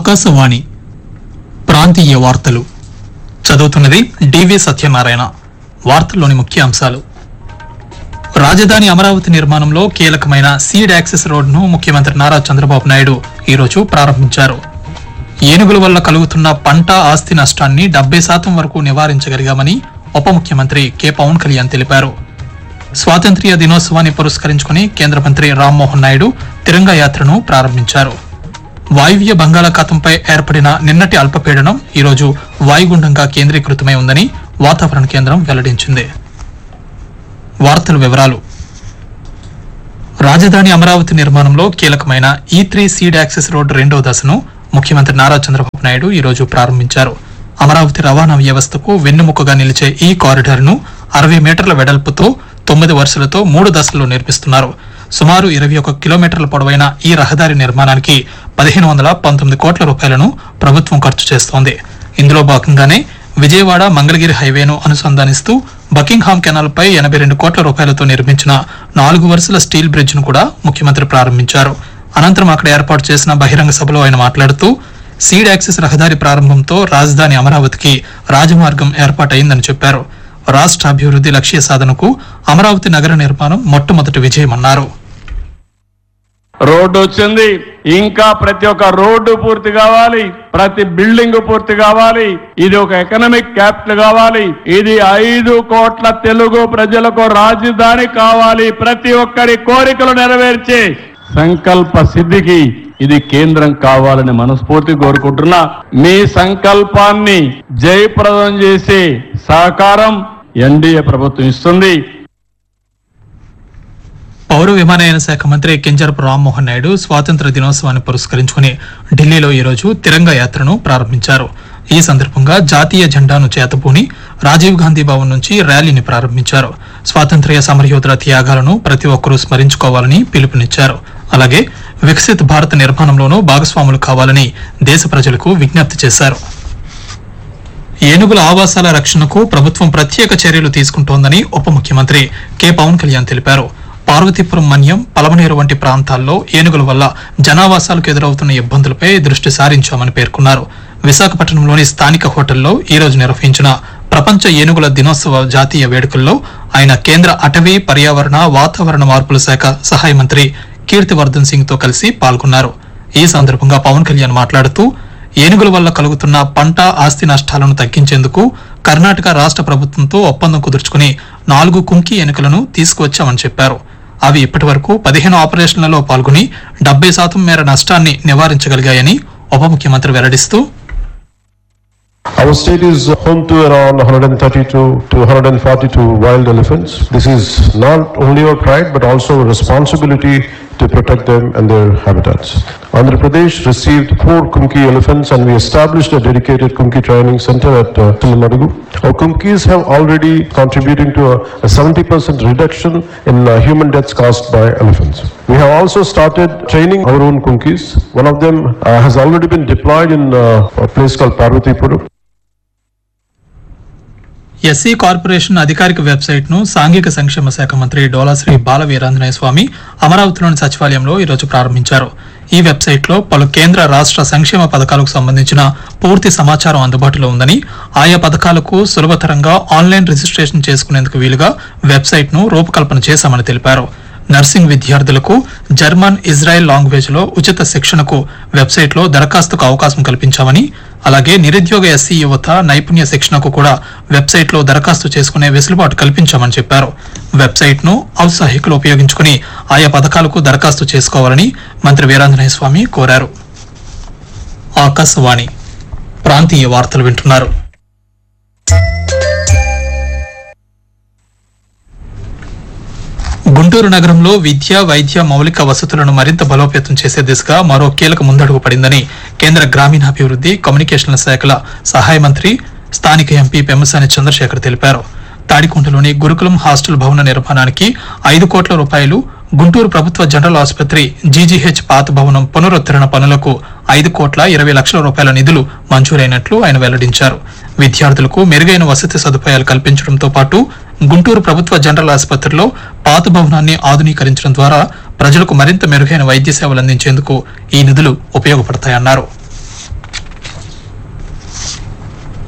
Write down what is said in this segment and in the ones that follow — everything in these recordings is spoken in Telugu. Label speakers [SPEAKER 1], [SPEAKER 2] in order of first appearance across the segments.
[SPEAKER 1] ఆకాశవాణి ప్రాంతీయ వార్తలు చదువుతున్నది డివి సత్యనారాయణ వార్తల్లోని ముఖ్య అంశాలు రాజధాని అమరావతి నిర్మాణంలో కీలకమైన సీడ్ యాక్సెస్ రోడ్ను ముఖ్యమంత్రి నారా చంద్రబాబు నాయుడు ఈరోజు ప్రారంభించారు ఏనుగుల వల్ల కలుగుతున్న పంట ఆస్తి నష్టాన్ని డెబ్బై శాతం వరకు నివారించగలిగామని ఉప ముఖ్యమంత్రి కె పవన్ కళ్యాణ్ తెలిపారు స్వాతంత్ర్య దినోత్సవాన్ని పురస్కరించుకుని కేంద్ర మంత్రి రామ్మోహన్ నాయుడు తిరంగా యాత్రను ప్రారంభించారు వాయువ్య బంగాళాఖాతంపై ఏర్పడిన నిన్నటి అల్పపీడనం ఈరోజు వాయుగుండంగా కేంద్రీకృతమై ఉందని వాతావరణ కేంద్రం వెల్లడించింది వార్తల వివరాలు రాజధాని అమరావతి నిర్మాణంలో కీలకమైన ఈ త్రీ సీడ్ యాక్సెస్ రోడ్డు రెండో దశను ముఖ్యమంత్రి నారా చంద్రబాబు నాయుడు ఈ రోజు ప్రారంభించారు అమరావతి రవాణా వ్యవస్థకు వెన్నెముకగా నిలిచే ఈ కారిడార్ ను అరవై మీటర్ల వెడల్పుతో తొమ్మిది వరుసలతో మూడు దశల్లో నిర్మిస్తున్నారు సుమారు ఇరవై ఒక కిలోమీటర్ల పొడవైన ఈ రహదారి నిర్మాణానికి పదిహేను వందల పంతొమ్మిది కోట్ల రూపాయలను ప్రభుత్వం ఖర్చు చేస్తోంది ఇందులో భాగంగానే విజయవాడ మంగళగిరి హైవేను అనుసంధానిస్తూ బకింగ్హామ్ కెనాల్ పై ఎనభై రెండు కోట్ల రూపాయలతో నిర్మించిన నాలుగు వరుసల స్టీల్ బ్రిడ్జ్ ను కూడా ముఖ్యమంత్రి ప్రారంభించారు అనంతరం అక్కడ ఏర్పాటు చేసిన బహిరంగ సభలో ఆయన మాట్లాడుతూ సీడ్ యాక్సిస్ రహదారి ప్రారంభంతో రాజధాని అమరావతికి రాజమార్గం ఏర్పాటైందని చెప్పారు రాష్ట్ర అభివృద్ధి లక్ష్య సాధనకు అమరావతి నగర నిర్మాణం మొట్టమొదటి విజయమన్నారు
[SPEAKER 2] రోడ్డు వచ్చింది ఇంకా ప్రతి ఒక్క రోడ్డు పూర్తి కావాలి ప్రతి బిల్డింగ్ పూర్తి కావాలి ఇది ఒక ఎకనామిక్ క్యాపిటల్ కావాలి ఇది ఐదు కోట్ల తెలుగు ప్రజలకు రాజధాని కావాలి ప్రతి ఒక్కరి కోరికలు నెరవేర్చే సంకల్ప సిద్ధికి ఇది కేంద్రం కావాలని మనస్ఫూర్తి కోరుకుంటున్నా మీ సంకల్పాన్ని జయప్రదం చేసే సహకారం ఎన్డీఏ ప్రభుత్వం ఇస్తుంది
[SPEAKER 1] పౌర విమానయాన శాఖ మంత్రి కింజరపు రామ్మోహన్ నాయుడు స్వాతంత్ర దినోత్సవాన్ని పురస్కరించుకుని ఢిల్లీలో ఈరోజు తిరంగా యాత్రను ప్రారంభించారు ఈ సందర్భంగా జాతీయ జెండాను చేతపూని రాజీవ్ గాంధీ భవన్ నుంచి ర్యాలీని ప్రారంభించారు స్వాతంత్ర్య సమరయోధుల త్యాగాలను ప్రతి ఒక్కరూ స్మరించుకోవాలని పిలుపునిచ్చారు అలాగే వికసిత్ భారత్ నిర్మాణంలోనూ భాగస్వాములు కావాలని దేశ ప్రజలకు విజ్ఞప్తి చేశారు ఏనుగుల ఆవాసాల రక్షణకు ప్రభుత్వం ప్రత్యేక చర్యలు తీసుకుంటోందని ఉప ముఖ్యమంత్రి కె పవన్ కళ్యాణ్ తెలిపారు పార్వతీపురం మన్యం పలమనేరు వంటి ప్రాంతాల్లో ఏనుగుల వల్ల జనావాసాలకు ఎదురవుతున్న ఇబ్బందులపై దృష్టి సారించామని పేర్కొన్నారు విశాఖపట్నంలోని స్థానిక హోటల్లో ఈ రోజు నిర్వహించిన ప్రపంచ ఏనుగుల దినోత్సవ జాతీయ వేడుకల్లో ఆయన కేంద్ర అటవీ పర్యావరణ వాతావరణ మార్పుల శాఖ సహాయ మంత్రి కీర్తివర్ధన్ సింగ్ తో కలిసి పాల్గొన్నారు ఈ సందర్భంగా పవన్ కళ్యాణ్ మాట్లాడుతూ ఏనుగుల వల్ల కలుగుతున్న పంట ఆస్తి నష్టాలను తగ్గించేందుకు కర్ణాటక రాష్ట్ర ప్రభుత్వంతో ఒప్పందం కుదుర్చుకుని నాలుగు కుంకి ఎనుకలను తీసుకువచ్చామని చెప్పారు అవి ఇప్పటి వరకు పదిహేను ఆపరేషన్లలో పాల్గొని డెబ్బై శాతం మేర నష్టాన్ని నివారించగలిగాయని ఉప ముఖ్యమంత్రి వెల్లడిస్తూ
[SPEAKER 3] Our state is home to around 132 to 142 wild elephants. This is not only our pride but also a responsibility to protect them and their habitats. Andhra Pradesh received four Kumki elephants and we established a dedicated Kumki training center at uh, Tilamadugu. Our Kumkis have already contributing to a, a 70% reduction in uh, human deaths caused by elephants. We have also started training our own Kumkis. One of them uh, has already been deployed in uh, a place called Parvatipuram.
[SPEAKER 1] SC corporation అధికారిక వెబ్సైట్ ను సాంఘిక సంక్షేమ శాఖ మంత్రి డోలాశ్రీ బాల వీరాంజనేయ స్వామి అమరావతిలోని సచివాలయంలో ఈరోజు ప్రారంభించారు ఈ వెబ్సైట్ లో పలు కేంద్ర రాష్ట్ర సంక్షేమ పథకాలకు సంబంధించిన పూర్తి సమాచారం అందుబాటులో ఉందని ఆయా పథకాలకు సులభతరంగా ఆన్లైన్ రిజిస్ట్రేషన్ చేసుకునేందుకు వీలుగా వెబ్సైట్ ను రూపకల్పన చేశామని తెలిపారు నర్సింగ్ విద్యార్థులకు జర్మన్ ఇజ్రాయెల్ లాంగ్వేజ్ లో ఉచిత శిక్షణకు వెబ్సైట్ లో దరఖాస్తుకు అవకాశం కల్పించామని అలాగే నిరుద్యోగ ఎస్సీ యువత నైపుణ్య శిక్షణకు కూడా వెబ్సైట్ లో దరఖాస్తు చేసుకునే వెసులుబాటు కల్పించామని చెప్పారు వెబ్సైట్ ను ఔత్సాహికులు ఉపయోగించుకుని ఆయా పథకాలకు దరఖాస్తు చేసుకోవాలని మంత్రి వీరాంజనేయ స్వామి కోరారు ఆకాశవాణి ప్రాంతీయ వార్తలు వింటున్నారు గుంటూరు నగరంలో విద్య వైద్య మౌలిక వసతులను మరింత బలోపేతం చేసే దిశగా మరో కీలక ముందడుగు పడిందని కేంద్ర గ్రామీణాభివృద్ధి కమ్యూనికేషన్ల శాఖల సహాయ మంత్రి స్థానిక ఎంపీ పెమ్మసాని చంద్రశేఖర్ తెలిపారు తాడికొండలోని గురుకులం హాస్టల్ భవన నిర్మాణానికి ఐదు కోట్ల రూపాయలు గుంటూరు ప్రభుత్వ జనరల్ ఆసుపత్రి జీజీహెచ్ పాత భవనం పునరుద్ధరణ పనులకు ఐదు కోట్ల ఇరవై లక్షల రూపాయల నిధులు మంజూరైనట్లు ఆయన వెల్లడించారు విద్యార్థులకు మెరుగైన వసతి సదుపాయాలు కల్పించడంతో పాటు గుంటూరు ప్రభుత్వ జనరల్ ఆసుపత్రిలో పాత భవనాన్ని ఆధునీకరించడం ద్వారా ప్రజలకు మరింత మెరుగైన వైద్య సేవలు అందించేందుకు ఈ నిధులు ఉపయోగపడతాయన్నారు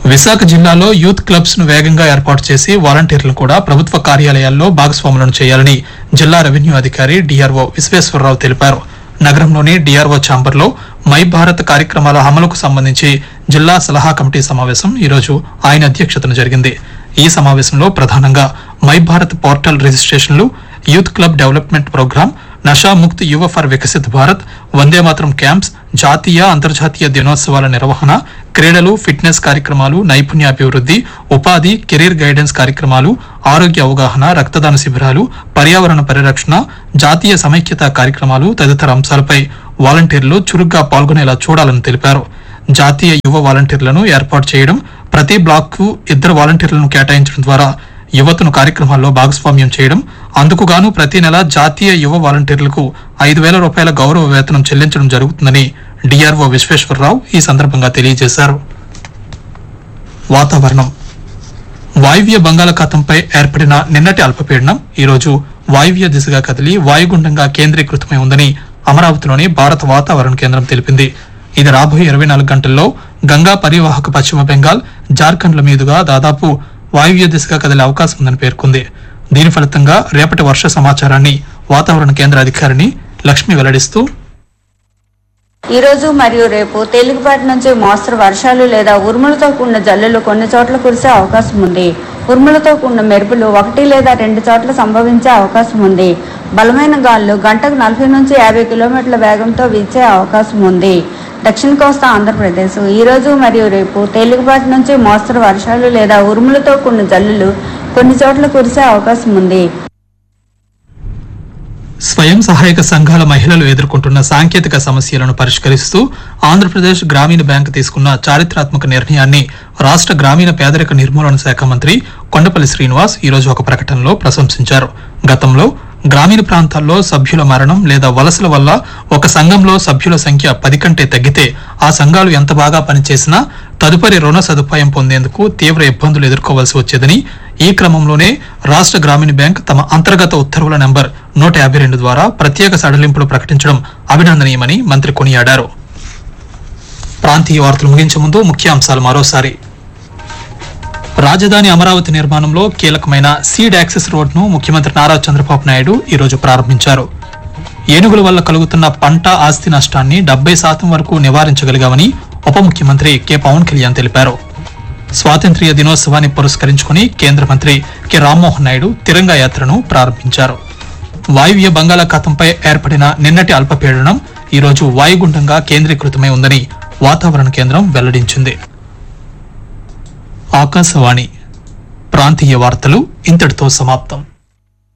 [SPEAKER 1] విశాఖ జిల్లాలో యూత్ క్లబ్స్ ను వేగంగా ఏర్పాటు చేసి వాలంటీర్లను కూడా ప్రభుత్వ కార్యాలయాల్లో భాగస్వాములను చేయాలని జిల్లా రెవెన్యూ అధికారి డిఆర్ఓ విశ్వేశ్వరరావు తెలిపారు నగరంలోని డిఆర్ఓ ఛాంబర్లో మై భారత్ కార్యక్రమాల అమలుకు సంబంధించి జిల్లా సలహా కమిటీ సమావేశం ఈరోజు ఆయన అధ్యక్షతన జరిగింది ఈ సమావేశంలో ప్రధానంగా మై భారత్ పోర్టల్ రిజిస్ట్రేషన్లు youth club development program Nasha Mukt Yuva for Viksit Bharat వందే మాత్రం క్యాంప్స్ జాతీయ అంతర్జాతీయ దినోత్సవాల నిర్వహణ క్రీడలు ఫిట్నెస్ కార్యక్రమాలు నైపుణ్యాభివృద్ధి ఉపాధి కెరీర్ గైడెన్స్ కార్యక్రమాలు ఆరోగ్య అవగాహన రక్తదాన శిబిరాలు పర్యావరణ పరిరక్షణ జాతీయ సమైక్యత కార్యక్రమాలు తదితర అంశాలపై వాలంటీర్లు చురుగ్గా పాల్గొనేలా చూడాలని తెలిపారు జాతీయ యువ వాలంటీర్లను ఏర్పాటు చేయడం ప్రతి బ్లాక్ కు ఇద్దరు వాలంటీర్లను కేటాయించడం ద్వారా యువతను కార్యక్రమాల్లో భాగస్వామ్యం చేయడం అందుకుగాను ప్రతి నెల జాతీయ యువ వాలంటీర్లకు ఐదు వేల రూపాయల గౌరవ వేతనం చెల్లించడం జరుగుతుందని డిఆర్ఓ విశ్వేశ్వరరావు ఈ సందర్భంగా తెలియజేశారు వాతావరణం వాయువ్య బంగాళాఖాతంపై ఏర్పడిన నిన్నటి అల్పపీడనం ఈరోజు వాయువ్య దిశగా కదిలి వాయుగుండంగా కేంద్రీకృతమై ఉందని అమరావతిలోని భారత వాతావరణ కేంద్రం తెలిపింది ఇది రాబోయే ఇరవై నాలుగు గంటల్లో గంగా పరివాహక పశ్చిమ బెంగాల్ జార్ఖండ్ల మీదుగా దాదాపు వాయువ్య దిశగా కదిలే అవకాశం ఉందని పేర్కొంది దీని ఫలితంగా రేపటి వర్ష సమాచారాన్ని వాతావరణ కేంద్ర అధికారిని లక్ష్మి వెల్లడిస్తూ
[SPEAKER 4] ఈ రోజు మరియు రేపు తేలికపాటి నుంచి మోస్తరు వర్షాలు లేదా ఉరుములతో కూడిన జల్లులు కొన్ని చోట్ల కురిసే అవకాశం ఉంది ఉరుములతో కూడిన మెరుపులు ఒకటి లేదా రెండు చోట్ల సంభవించే అవకాశం ఉంది బలమైన గాలులు గంటకు నలభై నుంచి యాభై కిలోమీటర్ల వేగంతో వీచే అవకాశం ఉంది దక్షిణ కోస్తా ఆంధ్రప్రదేశ్ ఈ రోజు మరియు రేపు తేలికపాటి నుంచి మోస్తరు వర్షాలు లేదా ఉరుములతో కూడిన జల్లులు కొన్ని చోట్ల కురిసే అవకాశం ఉంది
[SPEAKER 1] స్వయం సహాయక సంఘాల మహిళలు ఎదుర్కొంటున్న సాంకేతిక సమస్యలను పరిష్కరిస్తూ ఆంధ్రప్రదేశ్ గ్రామీణ బ్యాంక్ తీసుకున్న చారిత్రాత్మక నిర్ణయాన్ని రాష్ట్ర గ్రామీణ పేదరిక నిర్మూలన శాఖ మంత్రి కొండపల్లి శ్రీనివాస్ ఈరోజు ఒక ప్రకటనలో ప్రశంసించారు గతంలో గ్రామీణ ప్రాంతాల్లో సభ్యుల మరణం లేదా వలసల వల్ల ఒక సంఘంలో సభ్యుల సంఖ్య పది కంటే తగ్గితే ఆ సంఘాలు ఎంత బాగా పనిచేసినా తదుపరి రుణ సదుపాయం పొందేందుకు తీవ్ర ఇబ్బందులు ఎదుర్కోవాల్సి వచ్చేదని ఈ క్రమంలోనే రాష్ట్ర గ్రామీణ బ్యాంక్ తమ అంతర్గత ఉత్తర్వుల నెంబర్ నూట యాభై రెండు ద్వారా ప్రత్యేక సడలింపులు ప్రకటించడం అభినందనీయమని మంత్రి కొనియాడారు ప్రాంతీయ వార్తలు ముగించే ముందు ముఖ్యాంశాలు మరోసారి రాజధాని అమరావతి నిర్మాణంలో కీలకమైన సీడ్ యాక్సెస్ రోడ్ను ముఖ్యమంత్రి నారా చంద్రబాబు నాయుడు ఈరోజు ప్రారంభించారు ఏనుగుల వల్ల కలుగుతున్న పంట ఆస్తి నష్టాన్ని డెబ్బై శాతం వరకు నివారించగలిగామని ఉప ముఖ్యమంత్రి కె పవన్ కళ్యాణ్ తెలిపారు స్వాతంత్ర్య దినోత్సవాన్ని పురస్కరించుకుని కేంద్ర మంత్రి కె రామ్మోహన్ నాయుడు తిరంగా యాత్రను ప్రారంభించారు వాయువ్య బంగాళాఖాతంపై ఏర్పడిన నిన్నటి అల్పపీడనం ఈరోజు వాయుగుండంగా కేంద్రీకృతమై ఉందని వాతావరణ కేంద్రం వెల్లడించింది ఆకాశవాణి ప్రాంతీయ వార్తలు ఇంతటితో సమాప్తం